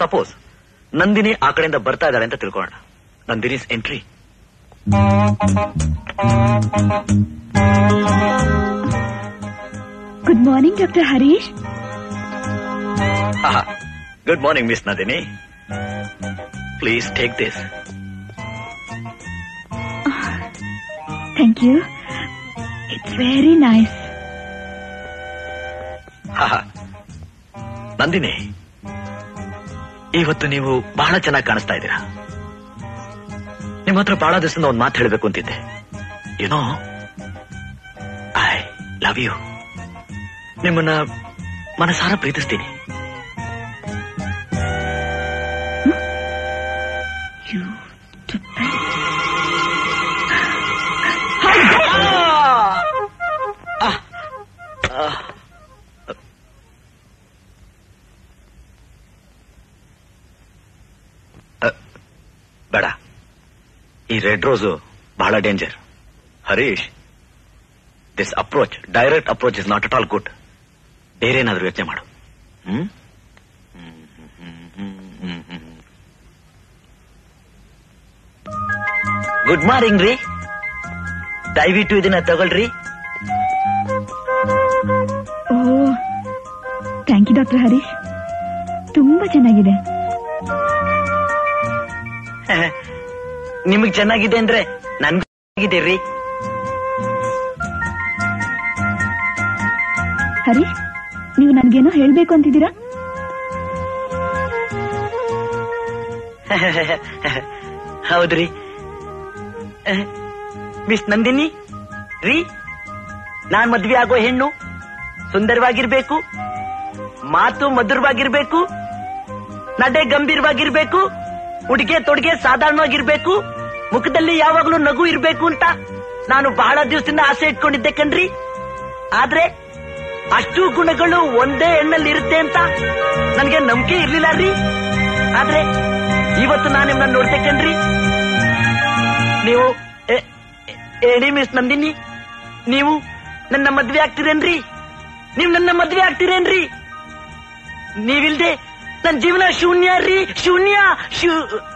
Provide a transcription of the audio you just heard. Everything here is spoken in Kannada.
ಸಪೋಸ್ ನಂದಿನಿ ಆ ಕಡೆಯಿಂದ ಬರ್ತಾ ಇದ್ದಾಳೆ ಅಂತ ತಿಳ್ಕೊಳ್ಳೋಣ Nandini's entry good morning doctor Harish good morning miss Nandini please take this thank you it's very nice Nandini ಇವತ್ತು ನೀವು ಬಹಳ ಚೆನ್ನಾಗಿ ಕಾಣಿಸ್ತಾ ಇದ್ದೀರಾ ನಿಮ್ಮ ಹತ್ರ ಬಹಳ ದಿವಸದಿಂದ ಒಂದು ಮಾತು ಹೇಳಬೇಕು ಅಂತಿದ್ದೆ ಯುನೋ ಐ ಲವ್ ಯು ನಿಮ್ಮನ್ನ ಮನಸಾರ ಪ್ರೀತಿಸ್ತೀನಿ ಯು ಬೇಡ ಈ ರೆಡ್ ರೋಸು ಬಹಳ danger Harish this approach direct approach is not at all good ಬೇರೆ ಏನಾದ್ರೂ ಯೋಚನೆ ಮಾಡು ಹ್ಮ್ ಗುಡ್ ಮಾರ್ನಿಂಗ್ ರೀ ದಯವಿಟ್ಟು ಇದನ್ನ ತಗೊಳ್ರಿ ಓ ಥ್ಯಾಂಕ್ ಯು ಡಾಕ್ಟರ್ ಹರೀಶ್ ತುಂಬಾ ಚೆನ್ನಾಗಿದೆ ನಿಮಗ್ ಚೆನ್ನಾಗಿದೆ ಅಂದ್ರೆ ನನ್ಗೂ ಚೆನ್ನಾಗಿದೆ ರೀ ಹರೀಶ್ ನೀವು ನನ್ಗೇನೋ ಹೇಳ್ಬೇಕು ಅಂತಿದ್ದೀರಾ ಹೌದ್ರಿ ಮಿಸ್ ನಂದಿನಿ ರೀ ನಾನ್ ಮದ್ವೆ ಆಗೋ ಹೆಣ್ಣು ಸುಂದರವಾಗಿರ್ಬೇಕು ಮಾತು ಮಧುರವಾಗಿರ್ಬೇಕು ನಡೆ ಗಂಭೀರವಾಗಿರ್ಬೇಕು ಉಡುಗೆ ತೊಡುಗೆ ಸಾಧಾರಣವಾಗಿರ್ಬೇಕು ಮುಖದಲ್ಲಿ ಯಾವಾಗ್ಲೂ ನಗು ಇರ್ಬೇಕು ಅಂತ ನಾನು ಬಹಳ ದಿವಸದಿಂದ ಆಸೆ ಇಟ್ಕೊಂಡಿದ್ದೆ ಕಣ್ರಿ ಆದ್ರೆ ಅಷ್ಟು ಗುಣಗಳು ಒಂದೇ ಹೆಣ್ಣಲ್ಲಿ ಇರುತ್ತೆ ಅಂತ ನನಗೆ ನಂಬಿಕೆ ಇರ್ಲಿಲ್ಲ ರೀ ಆದ್ರೆ ಇವತ್ತು ನಾನು ನಿಮ್ಮನ್ನ ನೋಡ್ತೆ ಕಣ್ರಿ ನೀವು ಎ- ಎ- ಹೇಳಿ ಮಿಸ್ ನಂದಿನಿ ನೀವು ನನ್ನ ಮದ್ವೆ ಆಗ್ತೀರೇನ್ರಿ ನೀವು ನನ್ನ ಮದ್ವೆ ಆಗ್ತೀರೇನ್ರಿ ನೀವಿಲ್ದೆ ನನ್ನ ಜೀವನ ಶೂನ್ಯ ರೀ ಶೂನ್ಯ ಶೂ